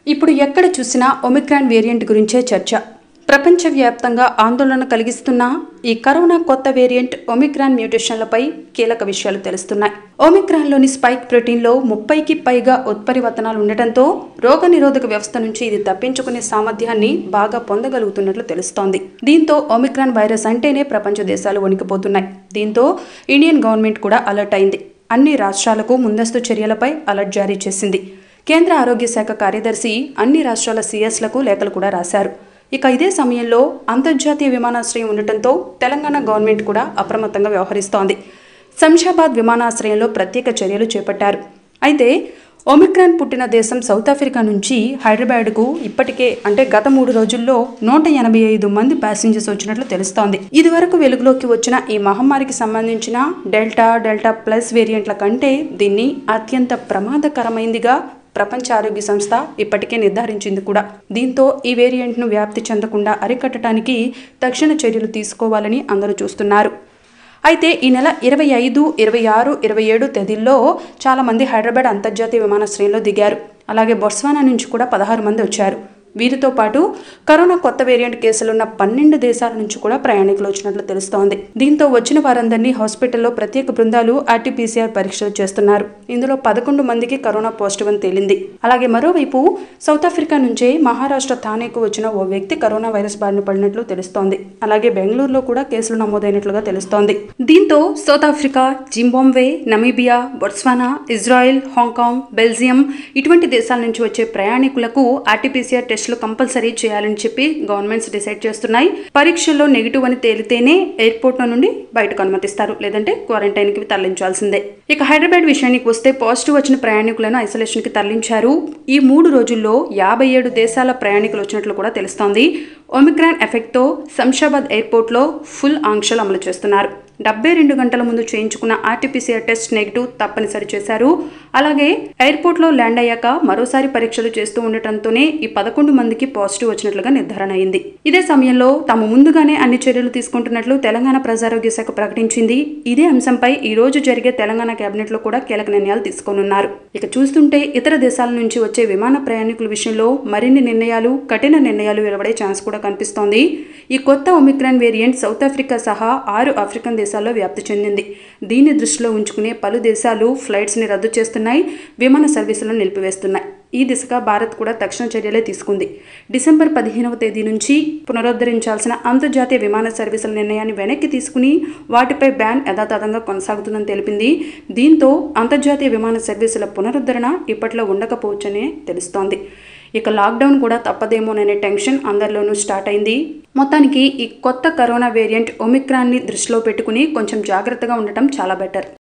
ఇప్పుడు ఎక్కడ చూసినా ఒమిక్రాన్ వేరియంట్ గురించే చర్చ ప్రపంచవ్యాప్తంగా ఆందోళన కలిగిస్తున్న ఈ కరోనా కొత్త వేరియంట్ ఒమిక్రాన్ మ్యూటేషన్లపై కీలక విషయాలు తెలుస్తున్నాయి ఒమిక్రాన్లోని స్పైక్ ప్రోటీన్లో ముప్పైకి పైగా ఉత్పరివర్తనాలు ఉండటంతో రోగనిరోధక వ్యవస్థ నుంచి ఇది తప్పించుకునే సామర్థ్యాన్ని బాగా పొందగలుగుతున్నట్లు తెలుస్తోంది దీంతో ఒమిక్రాన్ వైరస్ అంటేనే ప్రపంచ దేశాలు వణికిపోతున్నాయి దీంతో ఇండియన్ గవర్నమెంట్ కూడా అలర్ట్ అయింది అన్ని రాష్ట్రాలకు ముందస్తు చర్యలపై అలర్ట్ జారీ చేసింది కేంద్ర ఆరోగ్య శాఖ కార్యదర్శి అన్ని రాష్ట్రాల సీఎస్లకు లేఖలు కూడా రాశారు ఇక ఇదే సమయంలో అంతర్జాతీయ విమానాశ్రయం ఉండటంతో తెలంగాణ గవర్నమెంట్ కూడా అప్రమత్తంగా వ్యవహరిస్తోంది శంషాబాద్ విమానాశ్రయంలో ప్రత్యేక చర్యలు చేపట్టారు అయితే ఒమిక్రాన్ పుట్టిన దేశం సౌత్ ఆఫ్రికా నుంచి హైదరాబాద్కు ఇప్పటికే అంటే గత మూడు రోజుల్లో నూట ఎనభై ఐదు మంది ప్యాసింజర్స్ వచ్చినట్లు తెలుస్తోంది ఇదివరకు వెలుగులోకి వచ్చిన ఈ మహమ్మారికి సంబంధించిన డెల్టా డెల్టా ప్లస్ వేరియంట్ల కంటే దీన్ని అత్యంత ప్రమాదకరమైందిగా ప్రపంచ ఆరోగ్య సంస్థ ఇప్పటికే నిర్ధారించింది కూడా దీంతో ఈ వేరియంట్ను వ్యాప్తి చెందకుండా అరికట్టడానికి తక్షణ చర్యలు తీసుకోవాలని అందరూ చూస్తున్నారు అయితే ఈ నెల ఇరవై ఐదు ఇరవై ఆరు ఇరవై ఏడు తేదీల్లో చాలామంది హైదరాబాద్ అంతర్జాతీయ విమానాశ్రయంలో దిగారు అలాగే బొట్స్వానా నుంచి కూడా పదహారు మంది వచ్చారు వీరితో పాటు కరోనా కొత్త వేరియంట్ కేసులున్న పన్నెండు దేశాల నుంచి కూడా ప్రయాణికులు వచ్చినట్లు తెలుస్తోంది దీంతో వచ్చిన వారందరినీ హాస్పిటల్లో ప్రత్యేక బృందాలు ఆర్టీపీసీఆర్ పరీక్షలు చేస్తున్నారు ఇందులో పదకొండు మందికి కరోనా పాజిటివ్ అని తేలింది అలాగే మరోవైపు సౌత్ ఆఫ్రికా నుంచే మహారాష్ట్ర థానేకు వచ్చిన ఓ వ్యక్తి కరోనా వైరస్ బారిన పడినట్లు తెలుస్తోంది అలాగే బెంగళూరులో కూడా కేసులు నమోదైనట్లుగా తెలుస్తోంది దీంతో South Africa Zimbabwe Namibia Botswana Israel Hong Kong Belgium ఇటువంటి దేశాల నుంచి వచ్చే ప్రయాణికులకు ఆర్టీపీసీఆర్ టెస్టులు కంపల్సరీ చేయాలని చెప్పి గవర్నమెంట్స్ డిసైడ్ చేస్తున్నాయి పరీక్షల్లో నెగిటివ్ అని తేలితేనే ఎయిర్పోర్ట్ నుండి బయటకు అనుమతిస్తారు లేదంటే క్వారంటైన్ కి తరలించాల్సిందే ఇక హైదరాబాద్ విషయానికి వస్తే పాజిటివ్ వచ్చిన ప్రయాణికులను ఐసోలేషన్ కి తరలించారు ఈ మూడు రోజుల్లో యాభై ఏడు దేశాల ప్రయాణికులు వచ్చినట్లు కూడా తెలుస్తోంది ఒమిక్రాన్ ఎఫెక్ట్తో శంషాబాద్ ఎయిర్పోర్ట్లో ఫుల్ ఆంక్షలు అమలు చేస్తున్నారు డెబ్బై రెండు గంటల ముందు చేయించుకున్న ఆర్టీపీసీఆర్ టెస్ట్ నెగిటివ్ తప్పనిసరి చేశారు అలాగే ఎయిర్పోర్ట్లో ల్యాండ్ అయ్యాక మరోసారి పరీక్షలు చేస్తూ ఉండటంతోనే ఈ పదకొండు మందికి పాజిటివ్ వచ్చినట్లుగా నిర్ధారణ అయింది ఇదే సమయంలో తాము ముందుగానే అన్ని చర్యలు తీసుకుంటున్నట్లు తెలంగాణ ప్రజారోగ్య శాఖ ప్రకటించింది ఇదే అంశంపై ఈ రోజు జరిగే తెలంగాణ కేబినెట్ లో కూడా కీలక నిర్ణయాలు తీసుకోనున్నారు ఇక చూస్తుంటే ఇతర దేశాల నుంచి వచ్చే విమాన ప్రయాణికుల విషయంలో మరిన్ని నిర్ణయాలు కఠిన నిర్ణయాలు వెలువడే ఛాన్స్ కూడా కనిపిస్తోంది ఈ కొత్త ఒమిక్రాన్ వేరియంట్ సౌత్ ఆఫ్రికా సహా ఆరు ఆఫ్రికన్ దేశాల్లో వ్యాప్తి చెందింది దీన్ని దృష్టిలో ఉంచుకునే పలు దేశాలు ఫ్లైట్స్ని రద్దు చేస్తున్నాయి విమాన సర్వీసులను నిలిపివేస్తున్నాయి ఈ దిశగా భారత్ కూడా తక్షణ చర్యలే తీసుకుంది డిసెంబర్ పదిహేనవ తేదీ నుంచి పునరుద్ధరించాల్సిన అంతర్జాతీయ విమాన సర్వీసుల నిర్ణయాన్ని వెనక్కి తీసుకుని వాటిపై బ్యాన్ యథాతథంగా కొనసాగుతుందని తెలిపింది దీంతో అంతర్జాతీయ విమాన సర్వీసుల పునరుద్ధరణ ఇప్పట్లో ఉండకపోవచ్చనే తెలుస్తోంది ఇక లాక్డౌన్ కూడా తప్పదేమోననే టెన్షన్ అందరిలోనూ స్టార్ట్ అయింది మొత్తానికి ఈ కొత్త కరోనా వేరియంట్ ఒమిక్రాన్ని దృష్టిలో పెట్టుకుని కొంచెం జాగ్రత్తగా ఉండటం చాలా బెటర్